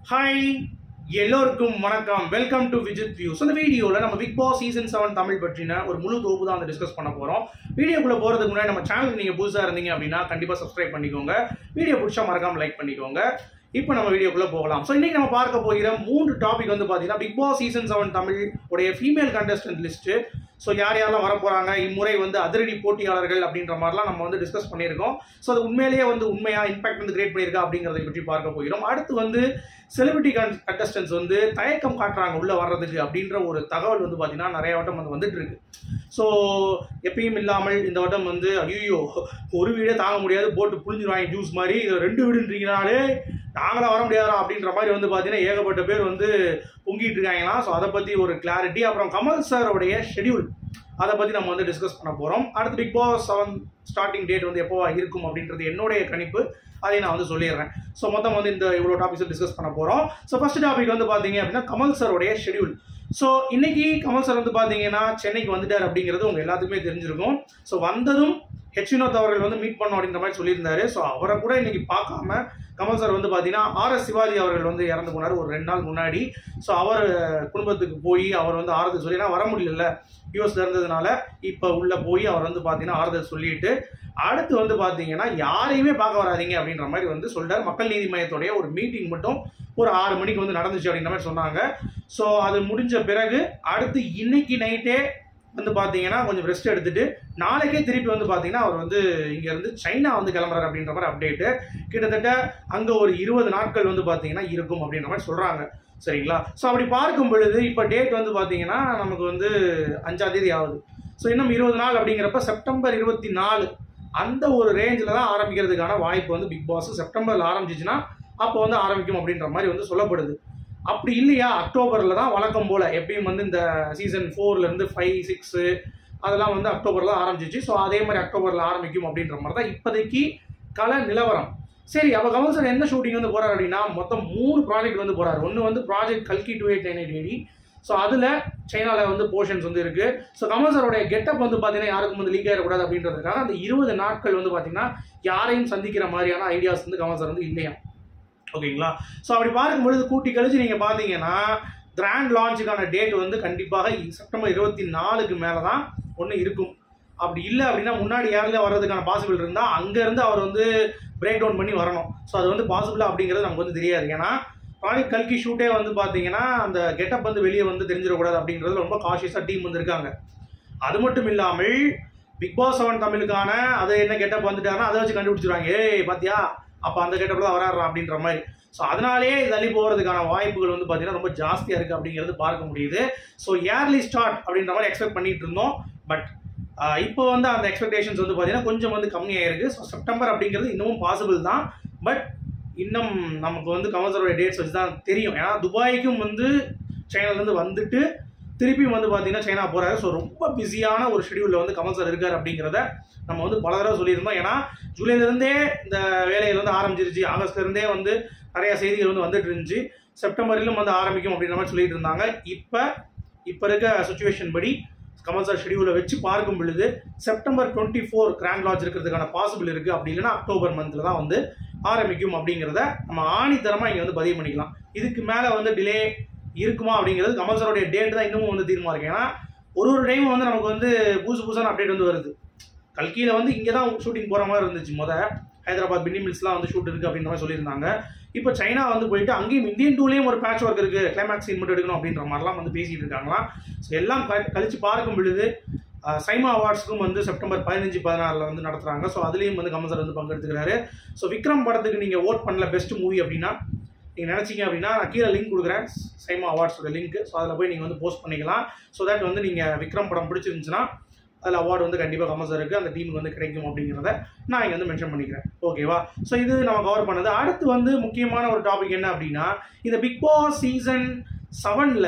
hi எல்லோருக்கும் வணக்கம் welcome to Vijith views அந்த வீடியோவில் நம்ம Bigg Boss season seven Tamil பற்றின ஒரு முழு தொகுப்பு தான் வந்து டிஸ்கஸ் பண்ண போகிறோம் வீடியோக்குள்ளே போகிறதுக்கு முன்னாடி நம்ம சேனலுக்கு நீங்கள் புதுசாக இருந்தீங்க அப்படின்னா கண்டிப்பாக சப்ஸ்கிரைப் பண்ணிக்கோங்க வீடியோ பிடிச்சா மறக்காம லைக் பண்ணிக்கோங்க இப்போ நம்ம வீடியோக்குள்ளே போகலாம் ஸோ இன்றைக்கி நம்ம பார்க்க போகிற மூன்று டாபிக் வந்து பார்த்தீங்கன்னா Bigg Boss season seven Tamil உடைய ஃபீமேல் கண்டஸ்டன்ட் லிஸ்ட்டு ஸோ யார் யாரெல்லாம் வர போகிறாங்க இம்முறை வந்து அதிரடி போட்டியாளர்கள் அப்படின்ற மாதிரிலாம் நம்ம வந்து டிஸ்கஸ் பண்ணியிருக்கோம் ஸோ அது உண்மையிலேயே வந்து உண்மையாக இம்பாக்ட் வந்து கிரியேட் பண்ணியிருக்கா அப்படிங்கிறத பற்றி பார்க்க போகிறோம் அடுத்து வந்து செலிபிரிட்டி கண்டஸ்டன்ஸ் வந்து தயக்கம் காட்டுறாங்க உள்ளே வர்றதுக்கு அப்படின்ற ஒரு தகவல் வந்து பார்த்தீங்கன்னா நிறைய வட்டம் வந்து வந்துட்டு இருக்கு ஸோ எப்பயும் இல்லாமல் இந்த வட்டம் வந்து ஐயோ ஒரு வீடே தாங்க முடியாது போட்டு புளிஞ்சிருவாங்க ஜூஸ் மாதிரி இது ரெண்டு வீடுன்றீங்கனாலே நாங்களாம் வர முடியாதா அப்படின்ற மாதிரி வந்து பார்த்தீங்கன்னா ஏகப்பட்ட பேர் வந்து பொங்கிட்டு இருக்காங்களாம் ஸோ அதை பற்றி ஒரு கிளாரிட்டி அப்புறம் கமல் சாரோடைய ஷெடியூல் அதை பற்றி நம்ம வந்து டிஸ்கஸ் பண்ண போகிறோம் அடுத்து Bigg Boss seven starting date வந்து எப்போவா இருக்கும் அப்படின்றது என்னுடைய கணிப்பு அதை நான் வந்து சொல்லிடுறேன் ஸோ மொத்தம் வந்து இந்த இவ்வளோ டாபிக்ஸ் டிஸ்கஸ் பண்ண போகிறோம் ஸோ ஃபர்ஸ்ட் டாபிக் வந்து பார்த்தீங்க அப்படின்னா கமல் சாரோடைய ஷெடியூல் ஸோ இன்னைக்கு கமல் சார் வந்து பார்த்தீங்கன்னா சென்னைக்கு வந்துட்டார் அப்படிங்கிறது உங்கள் எல்லாத்துக்குமே தெரிஞ்சிருக்கும் ஸோ வந்ததும் ஹெச் வினோத் அவர்கள் வந்து மீட் பண்ணோம் அப்படின்ற மாதிரி சொல்லியிருந்தாரு ஸோ அவரை கூட இன்னைக்கு பார்க்காம கமல் சார் வந்து பார்த்தீங்கன்னா ஆர் எஸ் சிவாஜி அவர்கள் வந்து இறந்து போனார் ஒரு ரெண்டு நாள் முன்னாடி ஸோ அவர் குடும்பத்துக்கு போய் அவர் வந்து ஆறுதல் சொல்லி ஏன்னா வர முடியல யூஎஸ்ல இருந்ததுனால இப்போ உள்ள போய் அவர் வந்து பார்த்தீங்கன்னா ஆறுதல் சொல்லிட்டு அடுத்து வந்து பார்த்தீங்கன்னா யாரையுமே பார்க்க வராதீங்க அப்படின்ற மாதிரி வந்து சொல்லிட்டார் மக்கள் நீதி மையத்துடைய ஒரு மீட்டிங் மட்டும் ஒரு ஆறு மணிக்கு வந்து நடந்துச்சு அப்படின்ற மாதிரி சொன்னாங்க ஸோ அது முடிஞ்ச பிறகு அடுத்து இன்னைக்கு நைட்டே வந்து பார்த்தீங்கன்னா கொஞ்சம் ரெஸ்ட் எடுத்துட்டு நாளைக்கே திருப்பி வந்து பார்த்தீங்கன்னா அவர் வந்து இங்கேருந்து சைனா வந்து கிளம்புறாரு அப்படின்ற மாதிரி அப்டேட்டு கிட்டத்தட்ட அங்கே ஒரு இருபது நாட்கள் வந்து பார்த்தீங்கன்னா இருக்கும் அப்படின்ற மாதிரி சொல்கிறாங்க சரிங்களா ஸோ அப்படி பார்க்கும் பொழுது இப்போ டேட் வந்து பார்த்தீங்கன்னா நமக்கு வந்து அஞ்சாம் தேதி ஆகுது ஸோ இன்னும் இருபது நாள் அப்படிங்கிறப்ப செப்டம்பர் இருபத்தி நாலு அந்த ஒரு ரேஞ்சில் தான் ஆரம்பிக்கிறதுக்கான வாய்ப்பு வந்து பிக் பாஸ் செப்டம்பரில் ஆரம்பிச்சிச்சுன்னா அப்போ வந்து ஆரம்பிக்கும் அப்படின்ற மாதிரி வந்து சொல்லப்படுது அப்படி இல்லையா அக்டோபரில் தான் வழக்கம் போல் எப்பயும் வந்து இந்த சீசன் ஃபோர்லேருந்து ஃபைவ் சிக்ஸு அதெல்லாம் வந்து அக்டோபரில் ஆரம்பிச்சிச்சு ஸோ அதே மாதிரி அக்டோபரில் ஆரம்பிக்கும் அப்படின்ற மாதிரி தான் இப்போதைக்கு கல நிலவரம் சரி அப்போ கமல் சார் என்ன ஷூட்டிங் வந்து போகிறார் அப்படின்னா மொத்தம் மூணு ப்ராஜெக்ட் வந்து போகிறார் ஒன்று வந்து ப்ராஜெக்ட் கல்கி two eight nine eight eighty so அதில் சைனாவில் வந்து போர்ஷன்ஸ் வந்து இருக்குது ஸோ கமல் சாரோடைய கெட்டப் வந்து பார்த்தீங்கன்னா யாருக்கும் வந்து லீக் ஆகிடக்கூடாது அப்படின்றதுக்காக அந்த இருபது நாட்கள் வந்து பார்த்தீங்கன்னா யாரையும் சந்திக்கிற மாதிரியான ஐடியாஸ் வந்து கமல் சார் வந்து இல்லையா ஓகேங்களா ஸோ அப்படி பார்க்கும்பொழுது கூட்டி கழிச்சு நீங்கள் பார்த்தீங்கன்னா கிராண்ட் லான்ச்சுக்கான டேட் வந்து கண்டிப்பாக செப்டம்பர் இருபத்தி நாலுக்கு மேலே தான் ஒன்று இருக்கும் அப்படி இல்லை அப்படின்னா முன்னாடி யாரில் வர்றதுக்கான பாசிபிள் இருந்தால் அங்கேருந்து அவர் வந்து பிரேக் டவுன் பண்ணி வரணும் ஸோ அது வந்து பாசிபிளா அப்படிங்கிறது நமக்கு வந்து தெரியாது ஏன்னா ப்ராஜெக்ட் கல்கி ஷூட்டே வந்து பார்த்தீங்கன்னா அந்த கெட்டப் வந்து வெளியே வந்து தெரிஞ்சிடக்கூடாது அப்படிங்கிறது ரொம்ப காஷியஸாக டீம் வந்து இருக்காங்க அது மட்டும் இல்லாமல் பிக் பாஸ் செவன் தமிழுக்கான அது என்ன கெட்டப் வந்துட்டாருன்னா அதை வச்சு கண்டுபிடிச்சிருவாங்க ஏய் பாத்தியா அப்போ அந்த கெட்டப்பில் தான் வராடுறா அப்படின்ற மாதிரி ஸோ அதனாலேயே தள்ளி போகிறதுக்கான வாய்ப்புகள் வந்து பார்த்தீங்கன்னா ரொம்ப ஜாஸ்தியாக இருக்குது அப்படிங்கிறது பார்க்க முடியுது ஸோ இயர்லி ஸ்டார்ட் அப்படின்ற மாதிரி எக்ஸ்பெக்ட் பண்ணிட்டு இருந்தோம் பட் இப்போ வந்து அந்த எக்ஸ்பெக்டேஷன்ஸ் வந்து பார்த்தீங்கன்னா கொஞ்சம் வந்து கம்மியாயிருக்கு ஸோ செப்டம்பர் அப்படிங்கிறது இன்னமும் பாசிபிள் தான் பட் இன்னும் நமக்கு வந்து கமல்சரோட டேட்ஸ் வச்சு தான் தெரியும் ஏன்னா துபாய்க்கும் வந்து சைனாலேருந்து வந்துட்டு திருப்பியும் வந்து பார்த்தீங்கன்னா சைனா போகிறாரு ஸோ ரொம்ப பிஸியான ஒரு ஷெடியூலில் வந்து கமல் சார் இருக்கார் அப்படிங்கிறத நம்ம வந்து பல தடவை சொல்லியிருந்தோம் ஏன்னா ஜூலைலேருந்தே இந்த வேலைகள் வந்து ஆரம்பிச்சிருச்சு ஆகஸ்ட்லேருந்தே வந்து நிறைய செய்திகள் வந்து வந்துட்டு இருந்துச்சு செப்டம்பரிலும் வந்து ஆரம்பிக்கும் அப்படின்ற மாதிரி சொல்லிட்டு இருந்தாங்க இப்போ இப்போ இருக்க சுச்சுவேஷன் படி கமல் சார் ஷெடியூலை வச்சு பார்க்கும் பொழுது September twenty four grand launch இருக்கிறதுக்கான பாசிபிள் இருக்குது அப்படி இல்லைன்னா அக்டோபர் மந்தில் தான் வந்து ஆரம்பிக்கும் அப்படிங்கிறத நம்ம ஆணித்தரமாக இங்கே வந்து பதிவு பண்ணிக்கலாம் இதுக்கு மேலே வந்து டிலே இருக்குமா அப்படிங்கிறது கமல் சாரோடைய டேட் தான் இன்னமும் வந்து தீர்மானம் இருக்கு ஏன்னா ஒரு ஒரு டைம் வந்து நமக்கு வந்து புதுசு புதுசான அப்டேட் வந்து வருது கல்கியில் வந்து இங்கே தான் ஷூட்டிங் போகிற மாதிரி இருந்துச்சு முத ஹைதராபாத் பின்னி மில்ஸ்லாம் வந்து ஷூட் இருக்குது அப்படின்ற மாதிரி சொல்லியிருந்தாங்க இப்போ சைனா வந்து போயிட்டு அங்கேயும் இந்தியன் டூலேயும் ஒரு பேட்ச் ஒர்க் இருக்குது கிளைமேக்ஸ் சீன் மட்டும் எடுக்கணும் அப்படின்ற மாதிரிலாம் வந்து பேசிகிட்டு இருக்காங்களாம் ஸோ எல்லாம் க கழிச்சு பார்க்கும் பொழுது சைமா அவார்ட்ஸுக்கும் வந்து செப்டம்பர் பதினஞ்சு பதினாறில் வந்து நடத்துகிறாங்க ஸோ அதுலேயும் வந்து கமல் சார் வந்து பங்கெடுத்துக்கிறாரு ஸோ விக்ரம் படத்துக்கு நீங்கள் ஓட் பண்ணல பெஸ்ட் மூவி அப்படின்னா நீங்கள் நினச்சிங்க அப்படின்னா நான் கீழே லிங்க் கொடுக்குறேன் சைமா அவார்ட்ஸோட லிங்க் ஸோ அதில் போய் நீங்கள் வந்து போஸ்ட் பண்ணிக்கலாம் ஸோ தட் வந்து நீங்கள் விக்ரம் படம் பிடிச்சிருந்துச்சுன்னா அதில் அவார்டு வந்து கண்டிப்பாக கமல் சாருக்கு அந்த டீமுக்கு வந்து கிடைக்கும் அப்படிங்கிறத நான் இங்கே வந்து மென்ஷன் பண்ணிக்கிறேன் ஓகேவா ஸோ இது நம்ம கவர் பண்ணது அடுத்து வந்து முக்கியமான ஒரு டாபிக் என்ன அப்படின்னா இந்த பிக் பாஸ் சீசன் செவனில்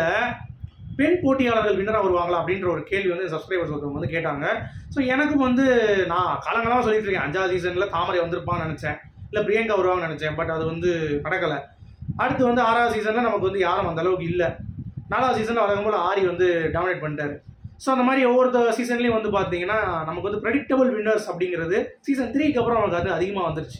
பெண் போட்டியாளர்கள் வின்னராக வருவாங்களா அப்படின்ற ஒரு கேள்வி வந்து சப்ஸ்கிரைபர்ஸ் ஒருத்தவங்க வந்து கேட்டாங்க ஸோ எனக்கும் வந்து நான் காலங்களாக சொல்லிட்டு இருக்கேன் அஞ்சாவது சீசனில் தாமரை வந்திருப்பான்னு நினச்சேன் இல்லை பிரியங்கா வருவாங்கன்னு நினச்சேன் பட் அது வந்து நடக்கலை அடுத்து வந்து ஆறாவது சீசனில் நமக்கு வந்து யாரும் அந்த அளவுக்கு இல்லை நாலாவது சீசனில் வழக்கம் போல் ஆரி வந்து டாமினேட் பண்ணிட்டாரு ஸோ அந்த மாதிரி ஒவ்வொரு சீசன்லேயும் வந்து பார்த்தீங்கன்னா நமக்கு வந்து ப்ரெடிக்டபிள் வின்னர்ஸ் அப்படிங்கிறது சீசன் த்ரீக்கு அப்புறம் நமக்கு அது அதிகமாக வந்துருச்சு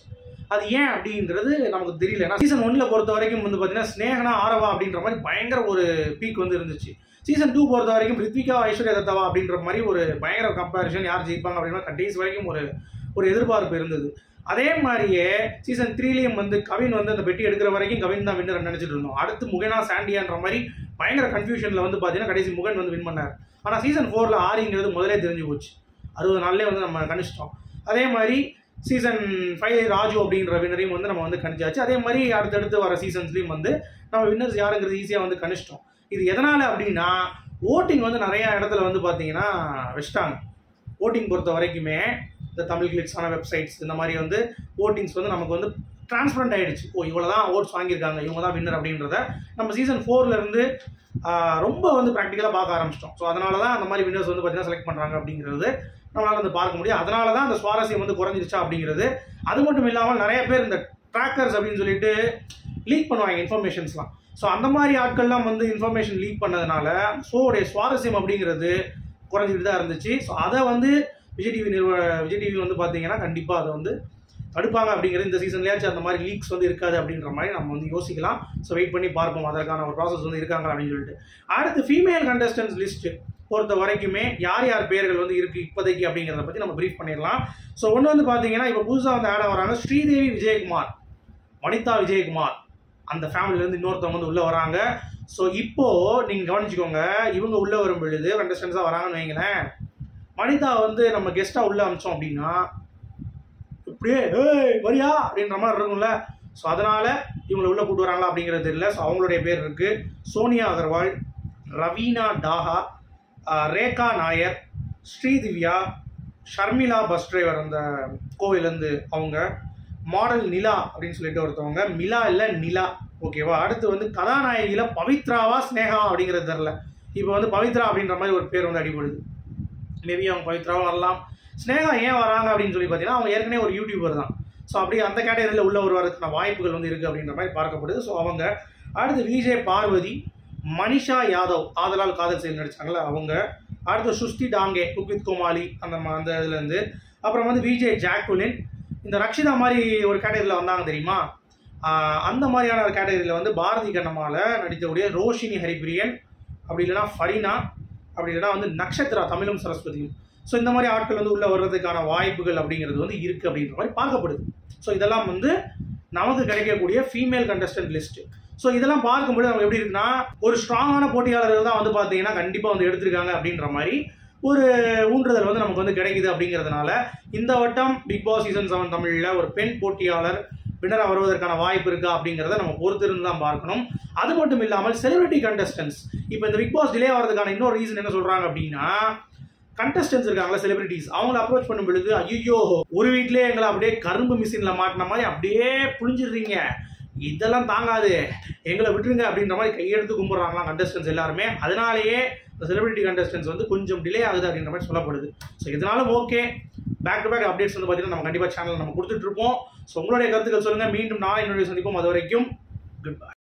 அது ஏன் அப்படிங்கிறது நமக்கு தெரியல ஏன்னா சீசன் ஒன்ல பொறுத்த வரைக்கும் வந்து பார்த்தீங்கன்னா ஸ்னேகனா ஆரவா அப்படின்ற மாதிரி பயங்கர ஒரு பீக் வந்து இருந்துச்சு சீசன் டூ பொறுத்த வரைக்கும் ரித்விகா ஐஸ்வர்யா தத்தாவா அப்படின்ற மாதிரி ஒரு பயங்கர கம்பேரிஷன் யார் ஜெயிப்பாங்க அப்படின்னா கடைசி வரைக்கும் ஒரு ஒரு எதிர்பார்ப்பு இருந்தது அதே மாதிரியே சீசன் த்ரீலையும் வந்து கவின் வந்து அந்த பெட்டி எடுக்கிற வரைக்கும் கவின் தான் வின்னர் நினைச்சிட்டு இருந்தோம் அடுத்து முகனா சாண்டியான்ற மாதிரி பயங்கர கன்ஃபியூஷன்ல வந்து பார்த்தீங்கன்னா கடைசி முகன் வந்து வின் பண்ணார் ஆனால் சீசன் ஃபோரில் ஆரிங்கிறது முதலே தெரிஞ்சு போச்சு அறுபது நாள்லேயே வந்து நம்ம கணிச்சிட்டோம் அதே மாதிரி சீசன் ஃபைவ் ராஜு அப்படின்ற வின்னரையும் வந்து நம்ம வந்து கணிச்சாச்சு அதே மாதிரி அடுத்தடுத்து வர சீசன்ஸ்லையும் வந்து நம்ம வின்னர்ஸ் யாருங்கிறது ஈஸியாக வந்து கணிச்சிட்டோம் இது எதனால் அப்படின்னா ஓட்டிங் வந்து நிறைய இடத்துல வந்து பார்த்தீங்கன்னா வச்சிட்டாங்க ஓட்டிங் பொறுத்த வரைக்குமே இந்த தமிழ் கிளிக்ஸான வெப்சைட்ஸ் இந்த மாதிரி வந்து ஓட்டிங்ஸ் வந்து நமக்கு வந்து டிரான்ஸ்பரண்ட் ஆயிடுச்சு ஓ இவ்வளோ தான் ஓட்ஸ் வாங்கியிருக்காங்க இவங்க தான் வின்னர் அப்படின்றத நம்ம சீசன் ஃபோர்லேருந்து ரொம்ப வந்து ப்ராக்டிக்கலாக பார்க்க ஆரம்பிச்சிட்டோம் ஸோ அதனால தான் அந்த மாதிரி வின்னர்ஸ் வந்து பார்த்தீங்கன்னா செலக்ட் பண்ணுறாங்க அப்படிங்கிறது நம்மளால் வந்து பார்க்க முடியும் அதனால தான் அந்த சுவாரஸ்யம் வந்து குறைஞ்சிருச்சா அப்படிங்கிறது அது மட்டும் இல்லாமல் நிறைய பேர் இந்த ட்ராக்கர்ஸ் அப்படின்னு சொல்லிட்டு லீக் பண்ணுவாங்க இன்ஃபர்மேஷன்ஸ்லாம் ஸோ அந்த மாதிரி ஆட்கள்லாம் வந்து இன்ஃபர்மேஷன் லீக் பண்ணதுனால ஷோவுடைய சுவாரஸ்யம் அப்படிங்கிறது குறைஞ்சிட்டு தான் இருந்துச்சு ஸோ அதை வந்து விஜய் டிவி நிறுவ விஜய் டிவி வந்து பார்த்தீங்கன்னா கண்டிப்பாக அதை வந்து தடுப்பாங்க அப்படிங்கிறது இந்த சீசன்லேயாச்சும் அந்த மாதிரி லீக்ஸ் வந்து இருக்காது அப்படின்ற மாதிரி நம்ம வந்து யோசிக்கலாம் ஸோ வெயிட் பண்ணி பார்ப்போம் அதற்கான ஒரு ப்ராசஸ் வந்து இருக்காங்க அப்படின்னு சொல்லிட்டு அடுத்து ஃபீமேல் கண்டஸ்டன்ஸ் லிஸ்ட் பொறுத்த வரைக்குமே யார் யார் பேர்கள் வந்து இருக்கு இப்போதைக்கு அப்படிங்கிறத பற்றி நம்ம ப்ரீஃப் பண்ணிடலாம் ஸோ ஒன்று வந்து பார்த்தீங்கன்னா இப்போ புதுசாக வந்து ஆட வராங்க ஸ்ரீதேவி விஜயகுமார் வனிதா விஜயகுமார் அந்த ஃபேமிலிலேருந்து இன்னொருத்தவங்க வந்து உள்ளே வராங்க ஸோ இப்போ நீங்கள் கவனிச்சுக்கோங்க இவங்க உள்ளே வரும் பொழுது கண்டஸ்டன்ஸாக வராங்கன்னு வைங்களேன் வனிதா வந்து நம்ம கெஸ்ட்டாக உள்ளே அமிச்சோம் அப்படின்னா இப்படியே ஏய் வரியா அப்படின்ற மாதிரி இருக்கும்ல ஸோ அதனால் இவங்களை உள்ளே கூட்டு வராங்களா அப்படிங்கிறது தெரியல ஸோ அவங்களுடைய பேர் இருக்குது சோனியா அகர்வால் ரவீனா டாஹா ஆஹ் ரேகா நாயர் ஸ்ரீதிவ்யா ஷர்மிளா பஸ் டிரைவர் அந்த கோவிலேருந்து அவங்க மாடல் நிலா அப்படின்னு சொல்லிட்டு ஒருத்தவங்க மிலா இல்லை நிலா ஓகேவா அடுத்து வந்து கதாநாயகியில பவித்ராவா ஸ்னேகா அப்படிங்கிறது தெரில இப்போ வந்து பவித்ரா அப்படின்ற மாதிரி ஒரு பேர் வந்து அடிபடுது மேபி அவங்க பவித்ராவும் வரலாம் ஸ்னேகா ஏன் வராங்க அப்படின்னு சொல்லி பார்த்தீங்கன்னா அவங்க ஏற்கனவே ஒரு யூடியூபர் தான் ஸோ அப்படி அந்த கேட்டகரியில் உள்ள ஒரு வரதுக்கான வாய்ப்புகள் வந்து இருக்குது அப்படின்ற மாதிரி பார்க்கப்படுது ஸோ அவங்க அடுத்து விஜய் பார்வதி மனிஷா யாதவ் ஆதலால் காதல் செய்து நடிச்சாங்களா அவங்க அடுத்து சுஷ்டி டாங்கே குக்வித் கோமாளி அந்த ம- அந்த இதுலேருந்து அப்புறம் வந்து விஜய் ஜாக்குலின் இந்த ரக்ஷிதா மாதிரி ஒரு கேட்டகரியில் வந்தாங்க தெரியுமா ஆஹ் அந்த மாதிரியான ஒரு கேட்டகரியில் வந்து பாரதி கண்ணம்மால நடிக்கக்கூடிய ரோஷினி ஹரிபிரியன் அப்படி இல்லைன்னா ஃபரினா அப்படி இல்லைன்னா வந்து நக்ஷத்ரா தமிழும் சரஸ்வதியும் ஸோ இந்த மாதிரி ஆட்கள் வந்து உள்ள வர்றதுக்கான வாய்ப்புகள் அப்படிங்கிறது வந்து இருக்குது அப்படின்ற மாதிரி பார்க்கப்படுது ஸோ இதெல்லாம் வந்து நமக்கு கிடைக்கக்கூடிய ஃபீமேல் கண்டஸ்டன்ட் லிஸ்ட் ஸோ இதெல்லாம் பார்க்கும்போது நமக்கு எப்படி இருக்குன்னா ஒரு ஸ்ட்ராங்கான போட்டியாளர்கள் தான் வந்து பார்த்தீங்கன்னா கண்டிப்பாக வந்து எடுத்திருக்காங்க அப்படின்ற மாதிரி ஒரு ஊன்றுதல் வந்து நமக்கு வந்து கிடைக்குது அப்படிங்கிறதுனால இந்த வட்டம் பிக் பாஸ் சீசன் செவன் தமிழில் ஒரு பெண் போட்டியாளர் வினராக வருவதற்கான வாய்ப்பு இருக்கா அப்படிங்கிறத நம்ம பொறுத்திருந்து தான் பார்க்கணும் அது மட்டும் இல்லாமல் செலிபிரிட்டி கண்டஸ்டன்ஸ் இப்போ இந்த பிக் பாஸ் டிலே ஆகிறதுக்கான இன்னொரு ரீசன் என்ன சொல்கிறாங்க அப்படின்னா கண்டஸ்டன்ஸ் இருக்காங்களா செலிபிரிட்டிஸ் அவங்கள அப்ரோச் பண்ணும் பொழுது ஐயோ ஒரு வீட்லயே எங்களை அப்படியே கரும்பு மிஷின்ல மாட்டின மாதிரி அப்படியே புழிஞ்சிடுறீங்க இதெல்லாம் தாங்காது எங்களை விட்டுருங்க அப்படின்ற மாதிரி கையெடுத்து கும்பிட்றாங்களாம் கண்டஸ்டன்ஸ் எல்லாருமே அதனாலேயே இந்த செலிபிரிட்டி கண்டஸ்டன்ஸ் வந்து கொஞ்சம் டிலே ஆகுது அப்படின்ற மாதிரி சொல்லப்படுது ஸோ இதனாலும் okay back to back updates வந்து பார்த்தீங்கன்னா நம்ம கண்டிப்பாக சேனல் நம்ம கொடுத்துட்டு இருப்போம் ஸோ உங்களுடைய கருத்துக்கள் சொல்லுங்கள் மீண்டும் நாளை என்னுடைய சந்திப்போம் அது வரைக்கும் குட் பை